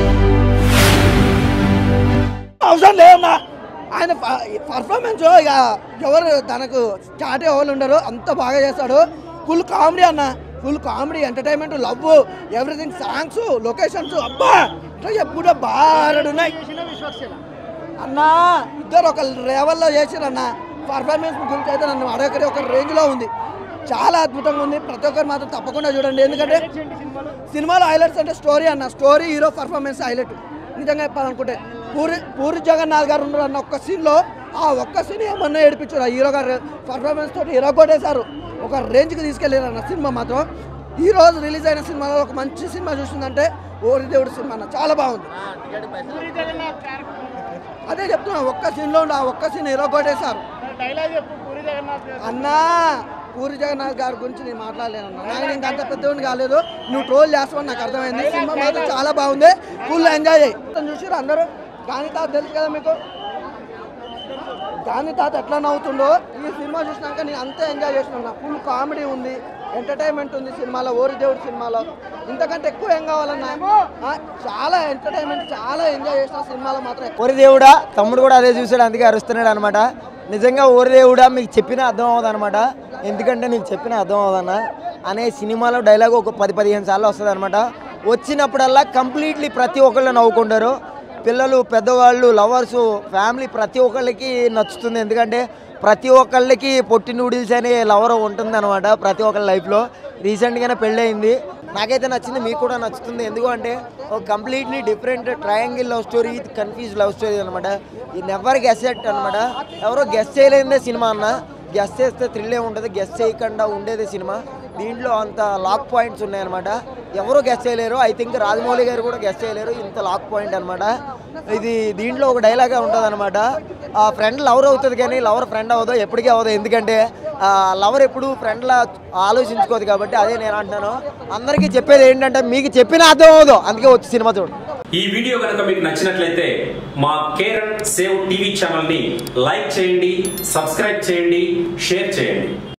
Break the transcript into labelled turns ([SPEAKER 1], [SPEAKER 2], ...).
[SPEAKER 1] అవసరం లేదన్నా ఆయన పర్ఫార్మెన్స్ ఇక ఎవరు తనకు చాటి ఎవరు ఉండరు అంత బాగా చేస్తాడు ఫుల్ కామెడీ అన్న full comedy entertainment love everything songs locations అబ్బా ఇట్లా చెప్పుకుంటే బారుడున్నాయి అన్నా ఇద్దరు ఒక లెవెల్లో చేసిరన్న పర్ఫార్మెన్స్ గురించి అయితే నన్ను అడగకరి ఒక రేంజ్లో ఉంది చాలా అద్భుతంగా ఉంది ప్రతి ఒక్కరు మాత్రం తప్పకుండా చూడండి ఎందుకంటే సినిమాలో హైలైట్స్ అంటే స్టోరీ అన్న స్టోరీ హీరో పర్ఫార్మెన్స్ హైలైట్ నిజంగా చెప్పాలనుకుంటే పూరి పూరి జగన్నాథ్ గారు ఉన్నారు అన్న ఒక్క సీన్లో ఆ ఒక్క సీన్ ఏమన్నా ఏడిపించారు ఆ హీరో గారు పర్ఫార్మెన్స్ తోటి హీరో కొట్టేశారు ఒక రేంజ్కి తీసుకెళ్ళారు అన్న సినిమా మాత్రం ఈ రోజు రిలీజ్ అయిన సినిమాలో ఒక మంచి సినిమా చూసిందంటే ఓరి దేవుడు సినిమా అన్న చాలా బాగుంది అదే చెప్తున్నా ఒక్క సీన్లో ఉండి ఆ ఒక్క సీన్ హీరో కొట్టేశారు అన్నా పూరి జగన్నాథ్ గారి గురించి నేను మాట్లాడలేనన్నా నాకు నీకు అంత పెద్దవాడిని కాలేదు నువ్వు ట్రోల్ చేస్తావని నాకు అర్థమైంది సినిమా మాత్రం చాలా బాగుంది ఫుల్ ఎంజాయ్ చేయి చూసారు అందరూ గాంధీ తాత తెలుసు కదా మీకు గాంధీ తాత ఎట్లా నవ్వుతుండో ఈ సినిమా చూసినాక నేను అంతే ఎంజాయ్ చేసిన ఫుల్ కామెడీ ఉంది ఎంటర్టైన్మెంట్ ఉంది సినిమాలో ఓరి దేవుడు సినిమాలో ఇంతకంటే ఎక్కువ ఏం కావాలన్నా ఆ, చాలా ఎంటర్టైన్మెంట్ చాలా ఎంజాయ్ చేసిన సినిమాలో మాత్రం
[SPEAKER 2] ఓరి దేవుడా తమ్ముడు కూడా అదే చూసాడు అందుకే అరుస్తున్నాడు అనమాట నిజంగా ఓరి దేవుడా మీకు చెప్పినా అర్థం అవ్వదు అనమాట ఎందుకంటే నీకు చెప్పినా అర్థం అవ్వదన్న అనే సినిమాలో డైలాగ్ ఒక పది పదిహేను సార్లు వస్తుంది అనమాట వచ్చినప్పుడల్లా కంప్లీట్లీ ప్రతి ఒక్కళ్ళు నవ్వుకుంటారు పిల్లలు పెద్దవాళ్ళు లవర్స్ ఫ్యామిలీ ప్రతి ఒక్కళ్ళకి నచ్చుతుంది ఎందుకంటే ప్రతి ఒక్కళ్ళకి పొట్టి నూడిల్స్ అనే లవర్ ఉంటుంది అనమాట ప్రతి ఒక్కళ్ళ లైఫ్లో రీసెంట్గానే పెళ్ళయింది నాకైతే నచ్చింది మీకు కూడా నచ్చుతుంది ఎందుకు అంటే ఒక completely different triangle love story confuse love story అనమాట ఈ నెవర్ గెసెట్ అనమాట ఎవరో గెస్ చేయలేదే సినిమా అన్న గెస్ చేస్తే థ్రిల్లే ఉంటుంది గెస్ చేయకుండా ఉండేది సినిమా దీంట్లో అంత లాక్ పాయింట్స్ ఉన్నాయన్నమాట ఎవరు గెస్ చేయలేరు ఐ థింక్ రాజమౌళి గారు కూడా గెస్ చేయలేరు ఇంత లాక్ పాయింట్ అనమాట ఇది దీంట్లో ఒక డైలాగ్ ఉంటుంది అనమాట ఆ ఫ్రెండ్ లవర్ అవుతుంది కానీ లవర్ ఫ్రెండ్ అవ్వదు ఎప్పటికీ అవ్వదు ఎందుకంటే లవర్ ఎప్పుడు ఫ్రెండ్లా ఆలోచించుకోదు కాబట్టి అదే నేను అంటున్నాను అందరికీ చెప్పేది ఏంటంటే మీకు చెప్పిన అర్థం అవ్వదు అందుకే వచ్చి సినిమా చూడండి
[SPEAKER 3] ఈ వీడియో కనుక మీకు నచ్చినట్లయితే మా కేర్ అండ్ సేవ్ టీవీ ఛానల్ని లైక్ చేయండి సబ్స్క్రైబ్ చేయండి షేర్ చేయండి